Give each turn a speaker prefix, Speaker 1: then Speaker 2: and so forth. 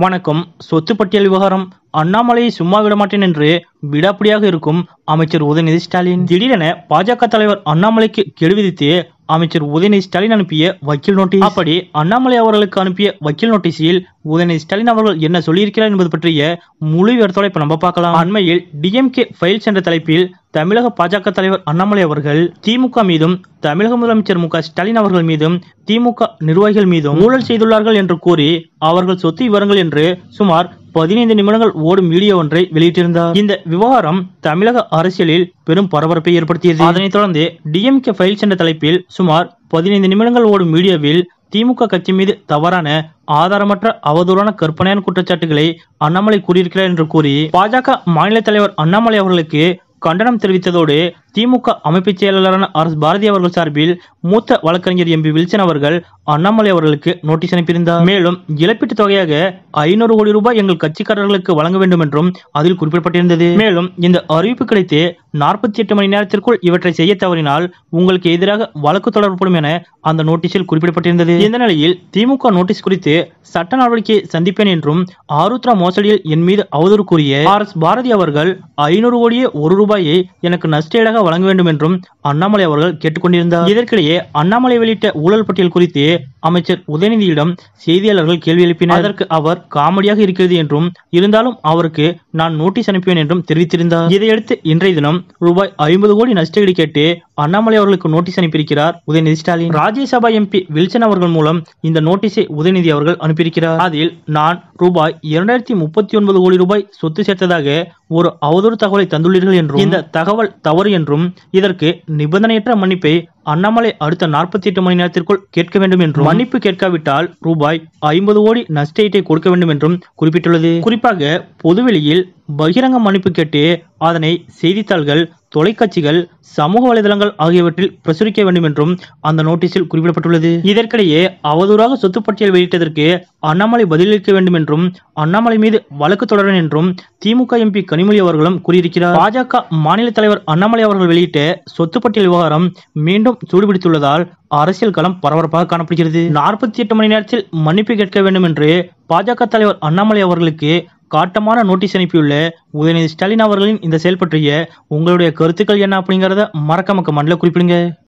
Speaker 1: வணக்கம் சொத்து பட்டியல் விவகாரம் அண்ணாமலையை சும்மா விட மாட்டேன் என்று விடாப்பிடியாக இருக்கும் அமைச்சர் உதயநிதி ஸ்டாலின் திடீரென பாஜக தலைவர் அண்ணாமலைக்கு கெடு விதித்து அமைச்சர் உதயநிதி ஸ்டாலின் அனுப்பிய வக்கீல் நோட்டீஸ் அப்படி அண்ணாமலை அவர்களுக்கு அனுப்பிய வக்கீல் நோட்டீஸில் உதயநிதி ஸ்டாலின் அவர்கள் என்ன சொல்லியிருக்கிறார் என்பது பற்றிய முழு விவரத்தோட இப்ப நம்ம பார்க்கலாம் அண்மையில் டிஎம்கே ஃபைல்ஸ் என்ற தலைப்பில் தமிழக பாஜக தலைவர் அண்ணாமலை அவர்கள் திமுக மீதும் தமிழக முதலமைச்சர் மு க ஸ்டாலின் அவர்கள் மீதும் திமுக நிர்வாகிகள் மீதும் ஊழல் செய்துள்ளார்கள் என்று கூறி அவர்கள் சொத்து விவரங்கள் என்று சுமார் பதினைந்து நிமிடங்கள் ஓடும் வீடியோ ஒன்றை வெளியிட்டிருந்தார் இந்த விவகாரம் தமிழக அரசியலில் பெரும் பரபரப்பை ஏற்படுத்தியது அதனைத் தொடர்ந்து டிஎம்கே ஃபைல்ஸ் என்ற தலைப்பில் சுமார் பதினைந்து நிமிடங்கள் ஓடும் வீடியோவில் திமுக கட்சி மீது தவறான ஆதாரமற்ற அவதூறான கற்பனையான குற்றச்சாட்டுகளை அண்ணாமலை கூறியிருக்கிறார் என்று கூறி பாஜக மாநில தலைவர் அண்ணாமலை அவர்களுக்கு கண்டனம் தெரிவித்ததோடு திமுக அமைப்பு செயலாளரான ஆர் எஸ் பாரதி அவர்கள் சார்பில் மூத்த வழக்கறிஞர் எம்பி வில்சன் அவர்கள் அண்ணாமலை அவர்களுக்கு நோட்டீஸ் அனுப்பியிருந்தார் மேலும் இழப்பீட்டுத் தொகையாக ஐநூறு கோடி ரூபாய் எங்கள் கட்சிக்காரர்களுக்கு வழங்க வேண்டும் என்றும் அதில் குறிப்பிடப்பட்டிருந்தது மேலும் இந்த அறிவிப்பு கிடைத்து நாற்பத்தி எட்டு மணி நேரத்திற்குள் இவற்றை செய்ய தவறினால் உங்களுக்கு எதிராக வழக்கு தொடரப்படும் என அந்த நோட்டீஸில் குறிப்பிடப்பட்டிருந்தது இந்த நிலையில் திமுக நோட்டீஸ் குறித்து சட்ட நடவடிக்கை சந்திப்பேன் என்றும் ஆருத்ரா மோசடியில் என் மீது அவதூறு கூறிய ஆர் எஸ் பாரதி அவர்கள் ஐநூறு கோடியே ஒரு ரூபாயை எனக்கு நஷ்டஈடாக வழங்க வேண்டும் என்றும் அண்ணாமலை அவர்கள் கேட்டுக்கொண்டிருந்தார் இதற்கிடையே அண்ணாமலை வெளியிட்ட ஊழல் பட்டியல் குறித்து அமைச்சர் உதயநிதியிடம் செய்தியாளர்கள் கேள்வி எழுப்பினர் அதற்கு அவர் காமெடியாக இருக்கிறது என்றும் இருந்தாலும் அவருக்கு நான் நோட்டீஸ் அனுப்புவேன் என்றும் தெரிவித்திருந்தார் இதையடுத்து இன்றைய தினம் ரூபாய் ஐம்பது கோடி நஷ்டஈடு கேட்டு அண்ணாமலை அவர்களுக்கு நோட்டீஸ் அனுப்பியிருக்கிறார் உதயநிதி ஸ்டாலின் ராஜ்யசபா எம்பி வில்சன் அவர்கள் மூலம் இந்த நோட்டீஸை உதயநிதி அவர்கள் அனுப்பியிருக்கிறார் அதில் நான் ரூபாய் இரண்டாயிரத்தி முப்பத்தி ஒன்பது கோடி ரூபாய் சொத்து சேர்த்ததாக ஒரு அவதூறு தகவலை தந்துள்ளீர்கள் என்றும் இந்த தகவல் தவறு என்றும் இதற்கு நிபந்தனையற்ற மன்னிப்பை அண்ணாமலை அடுத்த நாற்பத்தி எட்டு மணி நேரத்திற்குள் கேட்க வேண்டும் என்றும் மன்னிப்பு கேட்காவிட்டால் ரூபாய் ஐம்பது கோடி நஷ்டஈட்டை கொடுக்க வேண்டும் என்றும் குறிப்பிட்டுள்ளது குறிப்பாக பொதுவெளியில் பகிரங்க மன்னிப்பு கேட்டு அதனை செய்தித்தாள்கள் தொலைக்காட்சிகள் சமூக வலைதளங்கள் ஆகியவற்றில் பிரசுரிக்க வேண்டும் என்றும் அந்த நோட்டீஸில் குறிப்பிடப்பட்டுள்ளது இதற்கிடையே அவதூறாக சொத்து பட்டியல் வெளியிட்டதற்கு அண்ணாமலை பதிலளிக்க வேண்டும் என்றும் அண்ணாமலை மீது வழக்கு தொடரும் என்றும் திமுக எம்பி கனிமொழி அவர்களும் கூறியிருக்கிறார் பாஜக மாநில தலைவர் அண்ணாமலை அவர்கள் வெளியிட்ட சொத்து பட்டியல் விவகாரம் மீண்டும் சூடுபிடித்துள்ளதால் அரசியல் களம் பரபரப்பாக காணப்படுகிறது நாற்பத்தி எட்டு மணி நேரத்தில் மன்னிப்பு கேட்க வேண்டும் என்று பாஜக தலைவர் அண்ணாமலை அவர்களுக்கு காட்டமான நோட்டீஸ் அனுப்பியுள்ள உதயநிதி ஸ்டாலின் அவர்களின் இந்த செயல் பற்றிய உங்களுடைய கருத்துக்கள் என்ன அப்படிங்கறத மறக்காம கமெண்ட்ல குறிப்பிடுங்க